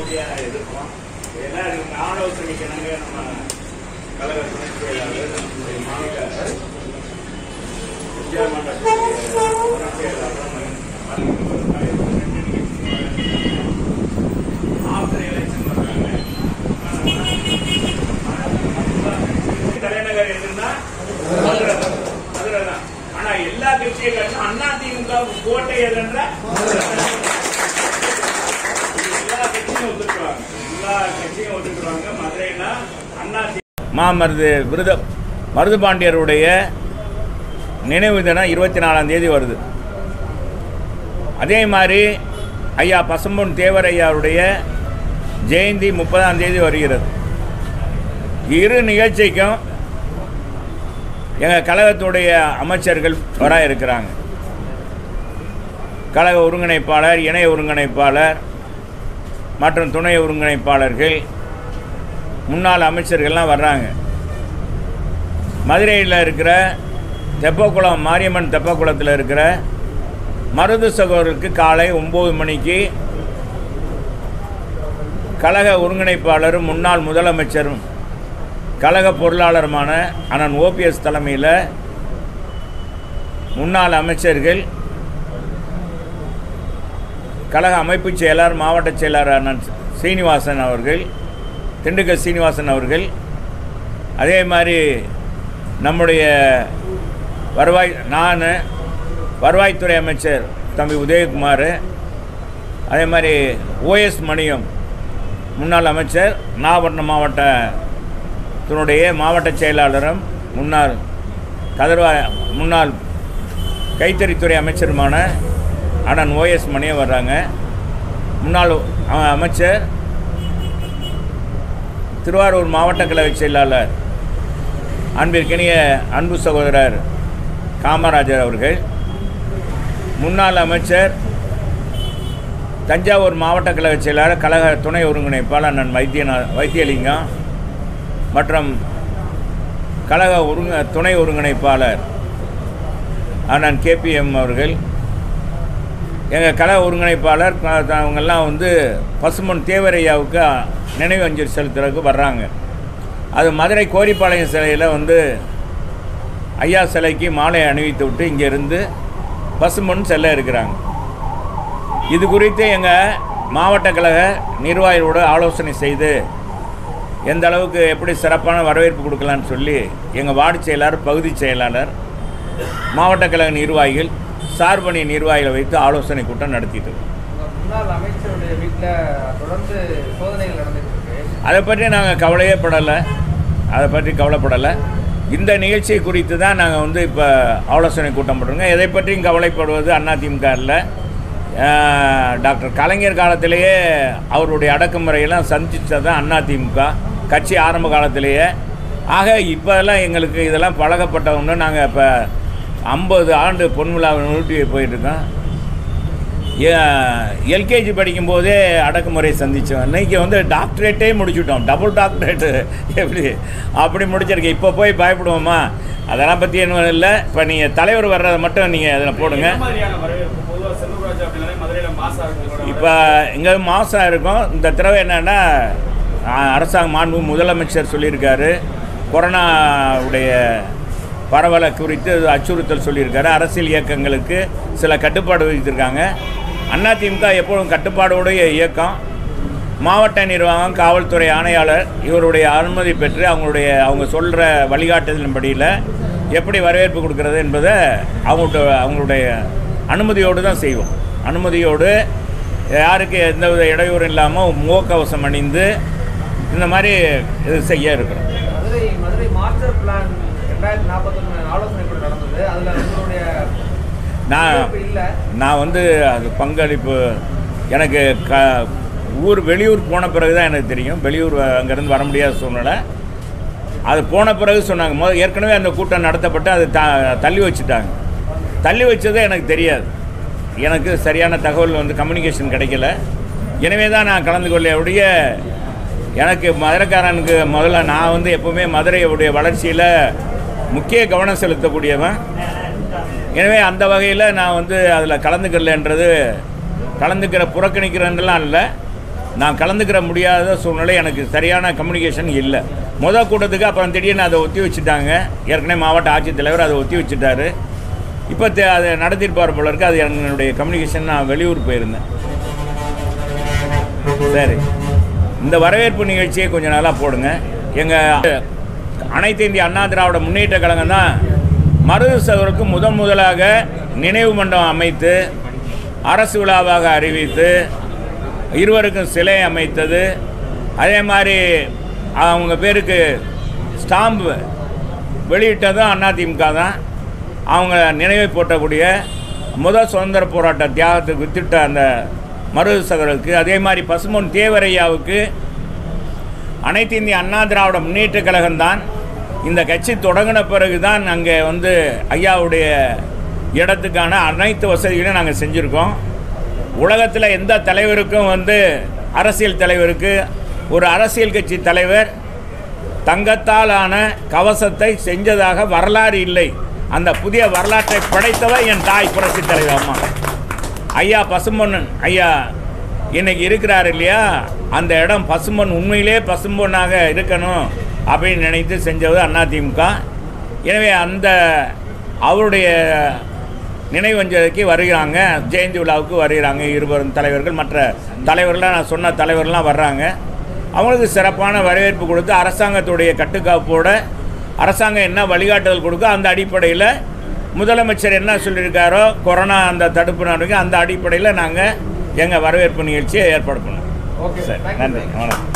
உறுதியாக இருக்கும் இதெல்லாம் இவங்க ஆலோசனைக்கு நாங்க நம்ம கழக துணை செயலாளர் நம்முடைய மாநில வித்யாமண்டலத்துடைய துணை செயலாளர் ஆஃப்டர் எலெக்ஷன் வர்றாங்க தலைநகர் எதுன்னா மதுரை தான். மதுரை தான் ஆனா எல்லா கட்சியை கட்டும் அண்ணா திமுக கோட்டை எதுன்ற எல்லா கட்சியும் ஒத்துக்குவாங்க எல்லா கட்சியும் ஒத்துக்குவாங்க மதுரைனா அண்ணா மாமருது விருத மருது பாண்டியருடைய நினைவு தினம் இருபத்தி நாலாம் தேதி வருது அதே மாதிரி ஐயா பசும்பொன் தேவர் ஐயாவுடைய ஜெயந்தி முப்பதாம் தேதி வருகிறது இரு நிகழ்ச்சிக்கும் எங்கள் கழகத்துடைய அமைச்சர்கள் வர இருக்கிறாங்க கழக ஒருங்கிணைப்பாளர் இணை ஒருங்கிணைப்பாளர் மற்றும் துணை ஒருங்கிணைப்பாளர்கள் முன்னாள் அமைச்சர்கள்லாம் வர்றாங்க மதுரையில் இருக்கிற தெப்பக்குளம் மாரியம்மன் தெப்பக்குளத்தில் இருக்கிற மருது சகோதரருக்கு காலை ஒம்பது மணிக்கு கழக ஒருங்கிணைப்பாளரும் முன்னாள் முதலமைச்சரும் கழக பொருளாளருமான அண்ணன் ஓபிஎஸ் தலைமையில் முன்னாள் அமைச்சர்கள் கழக அமைப்பு செயலாளர் மாவட்ட செயலாளர் அண்ணன் சீனிவாசன் அவர்கள் திண்டுக்கல் சீனிவாசன் அவர்கள் அதே மாதிரி நம்முடைய வருவாய் நான் வருவாய்த்துறை அமைச்சர் தம்பி உதயகுமார் அதே மாதிரி ஓஎஸ் மணியம் முன்னாள் அமைச்சர் நாகப்பட்டினம் மாவட்டத்தினுடைய மாவட்ட செயலாளரும் முன்னாள் கதிர்வா முன்னாள் கைத்தறித்துறை அமைச்சருமான அண்ணன் ஓஎஸ் மணியம் வர்றாங்க முன்னாள் அ- அமைச்சர் திருவாரூர் மாவட்ட கழக செயலாளர் அன்பிற்கினிய அன்பு சகோதரர் காமராஜர் அவர்கள் முன்னாள் அமைச்சர் தஞ்சாவூர் மாவட்ட கழக செயலாளர் கழக துணை ஒருங்கிணைப்பாளர் அண்ணன் வைத்தியநா வைத்தியலிங்கம் மற்றும் கழக ஒருங்க துணை ஒருங்கிணைப்பாளர் அண்ணன் கேபிஎம் அவர்கள் எங்கள் கழக ஒருங்கிணைப்பாளர் க- அவங்கெல்லாம் வந்து பசுமன் தேவரையாவுக்கு நினைவு அஞ்சலி செலுத்துறதுக்கு வர்றாங்க அது மதுரை கோரிப்பாளையம் சிலையில் வந்து ஐயா சிலைக்கு மாலை அணிவித்து விட்டு இங்கேருந்து பசுமன் செல்ல இருக்கிறாங்க இது குறித்து எங்கள் மாவட்ட கழக நிர்வாகிகளோடு ஆலோசனை செய்து எந்த அளவுக்கு எப்படி சிறப்பான வரவேற்பு கொடுக்கலான்னு சொல்லி எங்கள் வார்டு செயலாளர் பகுதி செயலாளர் மாவட்ட கழக நிர்வாகிகள் சார்பணி நிர்வாகிகளை வைத்து ஆலோசனை கூட்டம் நடத்திட்டு இருக்கோம். உங்க முன்னாள் அமைச்சருடைய வீட்டில் தொடர்ந்து சோதனைகள் நடந்துட்டு இருக்கு அதை பற்றி நாங்கள் கவலையே படலை அதை பற்றி கவலைப்படலை இந்த நிகழ்ச்சி குறித்து தான் நாங்கள் வந்து இப்போ ஆலோசனை கூட்டம் போட்டிருக்கோம் எதை பற்றியும் கவலைப்படுவது அதிமுக இல்லை அஹ், டாக்டர் கலைஞர் காலத்திலேயே அவருடைய அடக்குமுறையெல்லாம் சந்திச்சது தான் அதிமுக கட்சி ஆரம்ப காலத்திலேயே ஆக இப்போல்லாம் எங்களுக்கு இதெல்லாம் பழகப்பட்டவங்க நாங்கள் இப்போ ஐம்பது ஆண்டு பொன் விழாவை நூற்றி போயிட்டுருக்கோம் எல்கேஜி படிக்கும்போதே அடக்குமுறை சந்தித்தோம் இன்னைக்கு வந்து டாக்டரேட்டே முடிச்சுட்டோம் டபுள் டாக்டரேட்டு எப்படி அப்படி முடிச்சிருக்கேன் இப்போ போய் பயப்படுவோமா அதெல்லாம் பற்றி என்ன இல்லை இப்போ நீங்கள் தலைவர் வர்றதை மட்டும் நீங்கள் அதில் போடுங்க என்ன மாதிரியான வரவேற்பு பொதுவாக செல்வராஜ் அப்படின்னாலே மதுரையில மாசா இருக்கிறோட இப்போ இங்கே மாதம் இருக்கும் இந்த தடவை என்னென்னா அரசாங்க மாண்பு முதலமைச்சர் சொல்லியிருக்காரு கொரோனாவுடைய பரவலை குறித்து அச்சுறுத்தல் சொல்லியிருக்காரு அரசியல் இயக்கங்களுக்கு சில கட்டுப்பாடு விதித்திருக்காங்க அதிமுக எப்பொழுதும் கட்டுப்பாடோடைய இயக்கம் மாவட்ட நிர்வாகம் காவல்துறை ஆணையாளர் இவருடைய அனுமதி பெற்று அவங்களுடைய அவங்க சொல்கிற வழிகாட்டுதலின்படியில் எப்படி வரவேற்பு கொடுக்கறது என்பதை அவங்கள்ட்ட அவங்களுடைய அனுமதியோடு தான் செய்வோம் அனுமதியோடு யாருக்கு எந்தவித இடையூறும் இல்லாமல் முகக்கவசம் அணிந்து இந்த மாதிரி இது செய்ய இருக்கிறோம் மதுரை மதுரை மாஸ்டர் பிளான் ரெண்டாயிரத்தி நாற்பத்தொன்று ஆலோசனை கூட்டம் நடந்தது அதில் உங்களுடைய நான் பங்கேற்பு இல்லை நான் வந்து அது பங்களிப்பு எனக்கு க ஊர் வெளியூர் போன பிறகு தான் எனக்கு தெரியும் வெளியூர் அங்கேருந்து வர முடியாத சூழ்நிலை அது போன பிறகு சொன்னாங்க முதல் ஏற்கனவே அந்த கூட்டம் நடத்தப்பட்டு அது த தள்ளி வச்சுட்டாங்க தள்ளி வச்சதே எனக்கு தெரியாது எனக்கு சரியான தகவல் வந்து கம்யூனிகேஷன் கிடைக்கல எனவே தான் நான் கலந்து கொள்ள ஒழிய எனக்கு மதுரைக்காரனுக்கு முதல்ல நான் வந்து எப்போவுமே மதுரையுடைய வளர்ச்சியில் முக்கிய கவனம் செலுத்தக்கூடியவன் எனவே அந்த வகையில் நான் வந்து அதில் கலந்துக்கலன்றது கலந்துக்கிற புறக்கணிக்கிறதுலாம் இல்லை நான் கலந்துக்கிற முடியாத சூழ்நிலை எனக்கு சரியான கம்யூனிகேஷன் இல்லை முத கூட்டத்துக்கு அப்புறம் திடீர்னு அதை ஒத்தி வச்சுட்டாங்க ஏற்கனவே மாவட்ட ஆட்சித்தலைவர் அதை ஒத்தி வச்சுட்டாரு இப்போ தே- அதை நடத்திருப்பார் போல இருக்கு அது என்னுடைய கம்யூனிகேஷன் நான் வெளியூர் போயிருந்தேன் சரி இந்த வரவேற்பு நிகழ்ச்சியை கொஞ்சம் நல்லா போடுங்க எங்கள் அனைத்து இந்திய அண்ணா திராவிட முன்னேற்ற கழகம் தான் மருது சகோதரருக்கு முதன் முதலாக நினைவு மண்டபம் அமைத்து அரசு விழாவாக அறிவித்து இருவருக்கும் சிலை அமைத்தது அதே மாதிரி அவங்க பேருக்கு ஸ்டாம்பு வெளியிட்டதும் அதிமுக தான் அவங்க நினைவை போட்டக்கூடிய முதல் சுதந்திர போராட்ட தியாகத்துக்கு வித்திட்ட அந்த மருது சகோதரருக்கு அதே மாதிரி பசுமொன் தேவரையாவுக்கு அனைத்து இந்திய அண்ணா திராவிட முன்னேற்ற கழகம் தான் இந்த கட்சி தொடங்கின பிறகு தான் அங்கே வந்து ஐயாவுடைய இடத்துக்கான அனைத்து வசதிகளையும் நாங்கள் செஞ்சுருக்கோம் உலகத்தில் எந்த தலைவருக்கும் வந்து அரசியல் தலைவருக்கு ஒரு அரசியல் கட்சி தலைவர் தங்கத்தால் ஆன கவசத்தை செஞ்சதாக வரலாறு இல்லை அந்த புதிய வரலாற்றை படைத்தவர் என் தாய் புரட்சி தலைவர் அம்மா ஐயா பசும்பொன்னன் ஐயா இன்னைக்கு இருக்கிறார் இல்லையா அந்த இடம் பசும்பொன் உண்மையிலே பசும்பொன்னாக இருக்கணும் அப்படின்னு நினைத்து செஞ்சது அதிமுக எனவே அந்த அவருடைய நினைவஞ்சலிக்கு வருகிறாங்க ஜெயந்தி விழாவுக்கு வருகிறாங்க இருவரும் தலைவர்கள் மற்ற தலைவர்கள்லாம் நான் சொன்ன தலைவர்கள்லாம் வர்றாங்க அவங்களுக்கு சிறப்பான வரவேற்பு கொடுத்து அரசாங்கத்துடைய கட்டுக்காப்போட அரசாங்கம் என்ன வழிகாட்டுதல் கொடுக்கோ அந்த அடிப்படையில் முதலமைச்சர் என்ன சொல்லியிருக்காரோ கொரோனா அந்த தடுப்பு நடவடிக்கை அந்த அடிப்படையில் நாங்கள் எங்கள் வரவேற்பு நிகழ்ச்சியை ஏற்பாடு பண்ணோம் ஓகே சரி சார் நன்றி வணக்கம்